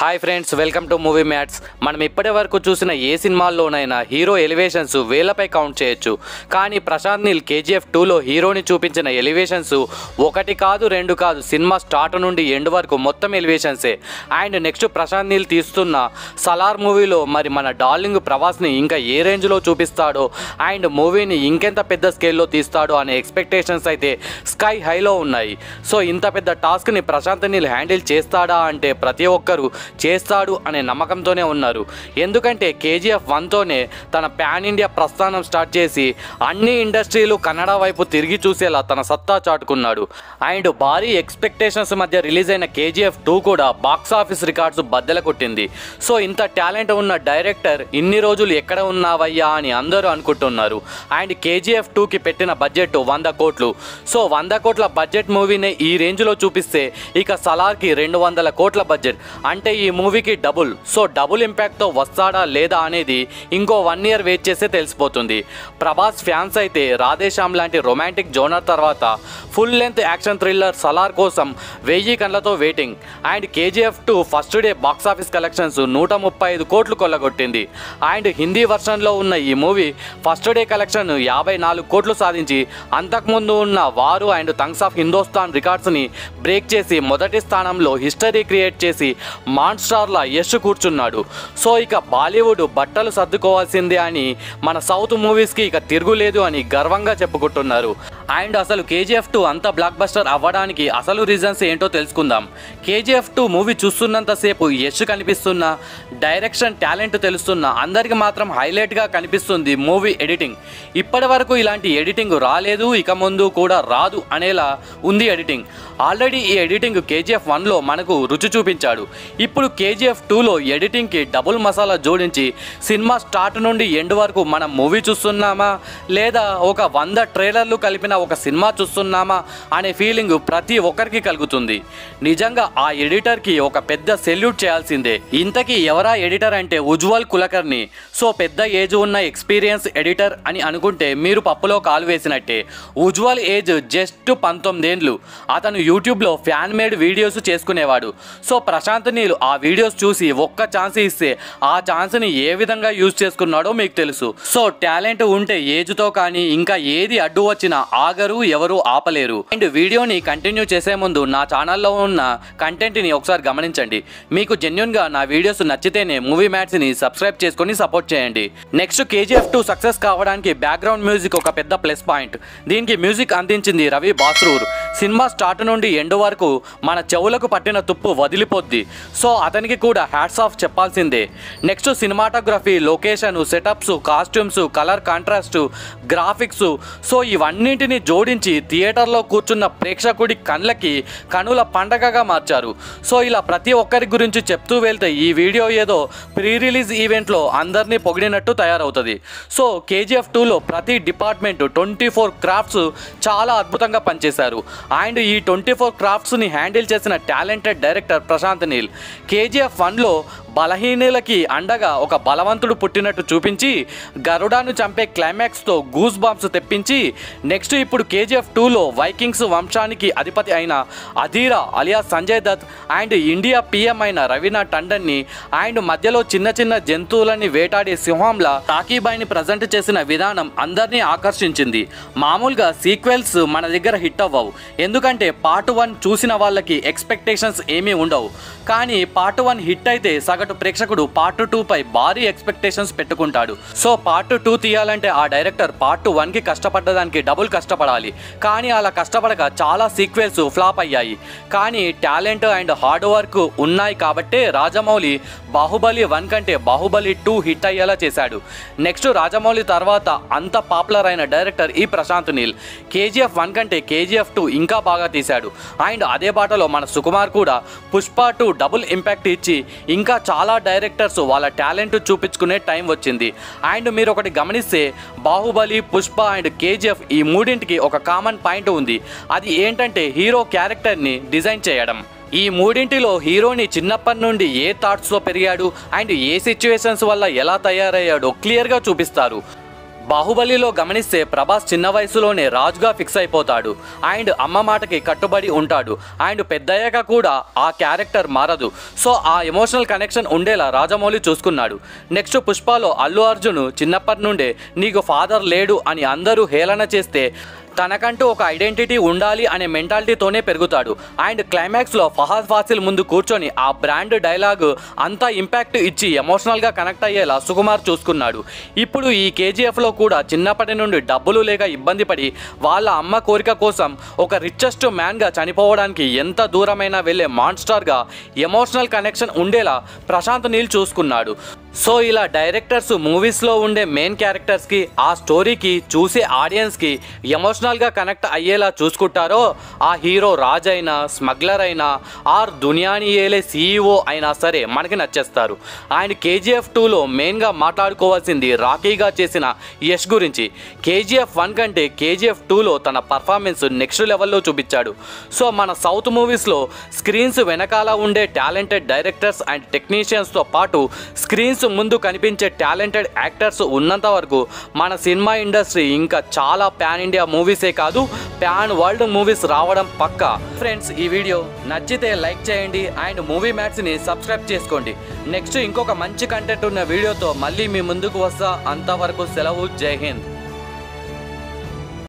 hi friends welcome to movie mats మనం ఇప్పటి వరకు చూసిన ఏ సినిమాల్లోనైనా హీరో ఎలివేషన్స్ వేలపై కౌంట్ చేయొచ్చు కానీ ప్రశాంత్ నీల్ కేజీఎఫ్ టూలో హీరోని చూపించిన ఎలివేషన్స్ ఒకటి కాదు రెండు కాదు సినిమా స్టార్ట్ నుండి ఎండ్ వరకు మొత్తం ఎలివేషన్సే అండ్ నెక్స్ట్ ప్రశాంత్ నీల్ తీస్తున్న సలార్ మూవీలో మరి మన డార్లింగ్ ప్రభాస్ని ఇంకా ఏ రేంజ్లో చూపిస్తాడో అండ్ మూవీని ఇంకెంత పెద్ద స్కేల్లో తీస్తాడో అనే ఎక్స్పెక్టేషన్స్ అయితే స్కై హైలో ఉన్నాయి సో ఇంత పెద్ద టాస్క్ని ప్రశాంత్ నీల్ హ్యాండిల్ చేస్తాడా అంటే ప్రతి ఒక్కరూ చేస్తాడు అనే నమ్మకంతోనే ఉన్నారు ఎందుకంటే కేజీఎఫ్ వన్తోనే తన పాన్ ఇండియా ప్రస్థానం స్టార్ట్ చేసి అన్ని ఇండస్ట్రీలు కన్నడ వైపు తిరిగి చూసేలా తన సత్తా చాటుకున్నాడు అండ్ భారీ ఎక్స్పెక్టేషన్స్ మధ్య రిలీజ్ అయిన కేజీఎఫ్ టూ కూడా బాక్స్ ఆఫీస్ రికార్డ్స్ బద్దల కొట్టింది సో ఇంత టాలెంట్ ఉన్న డైరెక్టర్ ఇన్ని రోజులు ఎక్కడ ఉన్నావయ్యా అని అందరూ అనుకుంటున్నారు అండ్ కేజీఎఫ్ టూకి పెట్టిన బడ్జెట్ వంద కోట్లు సో వంద కోట్ల బడ్జెట్ మూవీనే ఈ రేంజ్లో చూపిస్తే ఇక సలార్కి రెండు వందల కోట్ల బడ్జెట్ అంటే ఈ మూవీకి డబుల్ సో డబుల్ ఇంపాక్ట్తో వస్తాడా లేదా అనేది ఇంకో వన్ ఇయర్ వెయిట్ చేస్తే తెలిసిపోతుంది ప్రభాస్ ఫ్యాన్స్ అయితే రాధేశ్యామ్ లాంటి రొమాంటిక్ జోనర్ తర్వాత full length action thriller Salaar కోసం వెయ్యి కళ్ళతో waiting and KGF two first day box office collections నూట ముప్పై ఐదు కోట్లు కొల్లగొట్టింది అండ్ హిందీ వర్షన్లో ఉన్న ఈ మూవీ ఫస్ట్ డే కలెక్షన్ యాభై నాలుగు కోట్లు సాధించి అంతకుముందు ఉన్న వారు అండ్ థంగ్స్ ఆఫ్ హిందోస్తాన్ రికార్డ్స్ని బ్రేక్ చేసి మొదటి స్థానంలో హిస్టరీ క్రియేట్ చేసి మాన్స్టార్లా యశ్ కూర్చున్నాడు సో ఇక బాలీవుడ్ బట్టలు సర్దుకోవాల్సిందే అని మన సౌత్ మూవీస్కి ఇక తిరుగులేదు అని గర్వంగా చెప్పుకుంటున్నారు అండ్ అసలు కేజీఎఫ్ టూ అంత బ్లాక్ బస్టర్ అవ్వడానికి అసలు రీజన్స్ ఏంటో తెలుసుకుందాం కేజీఎఫ్ టూ మూవీ చూస్తున్నంతసేపు యశ్ కనిపిస్తున్న డైరెక్షన్ టాలెంట్ తెలుస్తున్న అందరికి మాత్రం హైలైట్గా కనిపిస్తుంది మూవీ ఎడిటింగ్ ఇప్పటి వరకు ఇలాంటి ఎడిటింగ్ రాలేదు ఇక ముందు కూడా రాదు అనేలా ఉంది ఎడిటింగ్ ఆల్రెడీ ఈ ఎడిటింగ్ కేజీఎఫ్ వన్లో మనకు రుచి చూపించాడు ఇప్పుడు కేజీఎఫ్ టూలో ఎడిటింగ్కి డబుల్ మసాలా జోడించి సినిమా స్టార్ట్ నుండి ఎండ్ వరకు మనం మూవీ చూస్తున్నామా లేదా ఒక వంద ట్రైలర్లు కలిపిన ఒక సినిమా చూస్తున్నామా అనే ఫీలింగ్ ప్రతి ఒక్కరికి కలుగుతుంది నిజంగా ఆ ఎడిటర్కి ఒక పెద్ద సెల్యూట్ చేయాల్సిందే ఇంతకీ ఎవరా ఎడిటర్ అంటే ఉజ్వల్ కులకర్ని సో పెద్ద ఏజ్ ఉన్న ఎక్స్పీరియన్స్ ఎడిటర్ అని అనుకుంటే మీరు పప్పులో కాలు వేసినట్టే ఉజ్వల్ ఏజ్ జస్ట్ పంతొమ్మిదేండ్లు అతను యూట్యూబ్లో ఫ్యాన్ మేడ్ వీడియోస్ చేసుకునేవాడు సో ప్రశాంత్ నీల్ ఆ వీడియోస్ చూసి ఒక్క ఛాన్స్ ఇస్తే ఆ ఛాన్స్ని ఏ విధంగా యూజ్ చేసుకున్నాడో మీకు తెలుసు సో టాలెంట్ ఉంటే ఏజ్తో కానీ ఇంకా ఏది అడ్డు వచ్చినా ఆగరు ఎవరు ఆపలేరు అండ్ వీడియోని కంటిన్యూ చేసే ముందు నా ఛానల్లో ఉన్న కంటెంట్ని ఒకసారి గమనించండి మీకు జెన్యున్గా నా వీడియోస్ నచ్చితేనే మూవీ మ్యాట్స్ని సబ్స్క్రైబ్ చేసుకొని సపోర్ట్ చేయండి నెక్స్ట్ కేజీఎఫ్ టూ సక్సెస్ కావడానికి బ్యాక్గ్రౌండ్ మ్యూజిక్ ఒక పెద్ద ప్లస్ పాయింట్ దీనికి మ్యూజిక్ అందించింది రవి బాస్రూర్ సినిమా స్టార్ట్ నుండి ఎండ్ వరకు మన చెవులకు పట్టిన తుప్పు వదిలిపోద్ది సో అతనికి కూడా హ్యాట్స్ ఆఫ్ చెప్పాల్సిందే next cinematography location setups costumes colour contrast graphics so ఇవన్నింటిని జోడించి థియేటర్లో కూర్చున్న ప్రేక్షకుడి కళ్ళకి కనుల పండగగా మార్చారు సో ఇలా ప్రతి ఒక్కరి గురించి చెప్తూ వెళ్తే ఈ వీడియో ఏదో ప్రీ రిలీజ్ ఈవెంట్లో అందరినీ పొగిడినట్టు తయారవుతుంది సో కేజీఎఫ్ టూలో ప్రతి డిపార్ట్మెంట్ ట్వంటీ ఫోర్ క్రాఫ్ట్స్ చాలా అద్భుతంగా పనిచేశారు అండ్ ఈ ట్వంటీ ఫోర్ క్రాఫ్ట్స్ని హ్యాండిల్ చేసిన talented director Prashanth Neel KGF వన్లో బలహీనులకి అండగా ఒక బలవంతుడు పుట్టినట్టు చూపించి గరుడాను చంపే క్లైమాక్స్తో గూస్ బాంబ్స్ తెప్పించి నెక్స్ట్ ఇప్పుడు కేజీఎఫ్ టూలో వైకింగ్స్ వంశానికి అధిపతి అయిన Adheera alias Sanjay Dutt and India PM అయిన రవీనా టండన్ని అండ్ మధ్యలో చిన్న చిన్న జంతువులని వేటాడే సింహంలా టాకీబాయిని ప్రజెంట్ చేసిన విధానం అందరినీ ఆకర్షించింది మామూలుగా సీక్వెల్స్ మన దగ్గర హిట్ అవ్వవు ఎందుకంటే పార్ట్ వన్ చూసిన వాళ్ళకి ఎక్స్పెక్టేషన్స్ ఏమీ ఉండవు కానీ పార్ట్ వన్ హిట్ అయితే సగటు ప్రేక్షకుడు పార్ట్ టూ పై భారీ ఎక్స్పెక్టేషన్స్ పెట్టుకుంటాడు సో పార్ట్ టూ తీయాలంటే ఆ డైరెక్టర్ పార్ట్ వన్ కి కష్టపడ్డదానికి డబుల్ కష్టపడాలి కానీ అలా కష్టపడక చాలా సీక్వెల్స్ ఫ్లాప్ అయ్యాయి కానీ టాలెంట్ అండ్ హార్డ్ వర్క్ ఉన్నాయి కాబట్టే రాజమౌళి బాహుబలి వన్ కంటే బాహుబలి టూ హిట్ అయ్యేలా చేశాడు నెక్స్ట్ రాజమౌళి తర్వాత అంత పాపులర్ అయిన డైరెక్టర్ ఈ ప్రశాంత్ నీల్ కేజీఎఫ్ వన్ కంటే కేజీఎఫ్ టూ ఇంకా బాగా తీశాడు అండ్ అదే బాటలో మన సుకుమార్ కూడా పుష్ప టూ డబుల్ ఇంపాక్ట్ ఇచ్చి ఇంకా చాలా డైరెక్టర్స్ వాళ్ళ టాలెంట్ చూపించుకునే టైం వచ్చింది అండ్ మీరు ఒకటి గమనిస్తే బాహుబలి పుష్ప అండ్ కేజీఎఫ్ ఈ మూడింటికి ఒక కామన్ పాయింట్ ఉంది అది ఏంటంటే హీరో క్యారెక్టర్ని డిజైన్ చేయడం ఈ మూడింటిలో హీరోని చిన్నప్పటి నుండి ఏ థాట్స్లో పెరిగాడు అండ్ ఏ సిచ్యువేషన్స్ వల్ల ఎలా తయారయ్యాడో క్లియర్గా చూపిస్తారు బాహుబలిలో గమనిస్తే ప్రభాస్ చిన్న వయసులోనే రాజుగా ఫిక్స్ అయిపోతాడు అండ్ అమ్మ మాటకి కట్టుబడి ఉంటాడు అండ్ పెద్దయ్యాక కూడా ఆ క్యారెక్టర్ మారదు సో ఆ ఎమోషనల్ కనెక్షన్ ఉండేలా రాజమౌళి చూసుకున్నాడు నెక్స్ట్ పుష్పలో అల్లు అర్జున్ చిన్నప్పటి నుండే నీకు ఫాదర్ లేడు అని అందరూ హేళన చేస్తే తనకంటూ ఒక ఐడెంటిటీ ఉండాలి అనే మెంటాలిటీతోనే పెరుగుతాడు అండ్ క్లైమాక్స్లో ఫహాద్ ఫాసిల్ ముందు కూర్చొని ఆ బ్రాండ్ డైలాగ్ అంతా ఇంపాక్ట్ ఇచ్చి ఎమోషనల్గా కనెక్ట్ అయ్యేలా సుకుమార్ చూసుకున్నాడు ఇప్పుడు ఈ కేజీఎఫ్లో కూడా చిన్నప్పటి నుండి డబ్బులు లేక ఇబ్బంది పడి వాళ్ళ అమ్మ కోరిక కోసం ఒక రిచెస్ట్ మ్యాన్గా చనిపోవడానికి ఎంత దూరమైనా వెళ్ళే మాన్స్టర్గా ఎమోషనల్ కనెక్షన్ ఉండేలా ప్రశాంత్ నీల్ చూసుకున్నాడు సో ఇలా డైరెక్టర్స్ మూవీస్లో ఉండే మెయిన్ క్యారెక్టర్స్కి ఆ స్టోరీకి చూసే ఆడియన్స్కి ఎమోషనల్గా కనెక్ట్ అయ్యేలా చూసుకుంటారో ఆ హీరో రాజ్ అయినా స్మగ్లర్ అయినా ఆర్ దునియాని ఏలే సీఈఓ అయినా సరే మనకి నచ్చేస్తారు ఆయన కేజీఎఫ్ టూలో మెయిన్గా మాట్లాడుకోవాల్సింది రాకీగా చేసిన యష్ గురించి కేజీఎఫ్ వన్ కంటే కేజీఎఫ్ టూలో తన పర్ఫార్మెన్స్ నెక్స్ట్ లెవెల్లో చూపించాడు సో మన సౌత్ మూవీస్లో స్క్రీన్స్ వెనకాల ఉండే టాలెంటెడ్ డైరెక్టర్స్ అండ్ టెక్నీషియన్స్తో పాటు స్క్రీన్స్ ముందు కనిపించే టాలెంటెడ్ యాక్టర్స్ ఉన్నంత వరకు మన సినిమా ఇండస్ట్రీ ఇంకా చాలా ప్యాన్ ఇండియా మూవీసే కాదు ప్యాన్ వరల్డ్ మూవీస్ రావడం పక్కా ఫ్రెండ్స్ ఈ వీడియో నచ్చితే లైక్ చేయండి అండ్ మూవీ మ్యాట్స్ని సబ్స్క్రైబ్ చేసుకోండి నెక్స్ట్ ఇంకొక మంచి కంటెంట్ ఉన్న వీడియోతో మళ్ళీ మీ ముందుకు వస్తా అంతవరకు సెలవు జై హింద్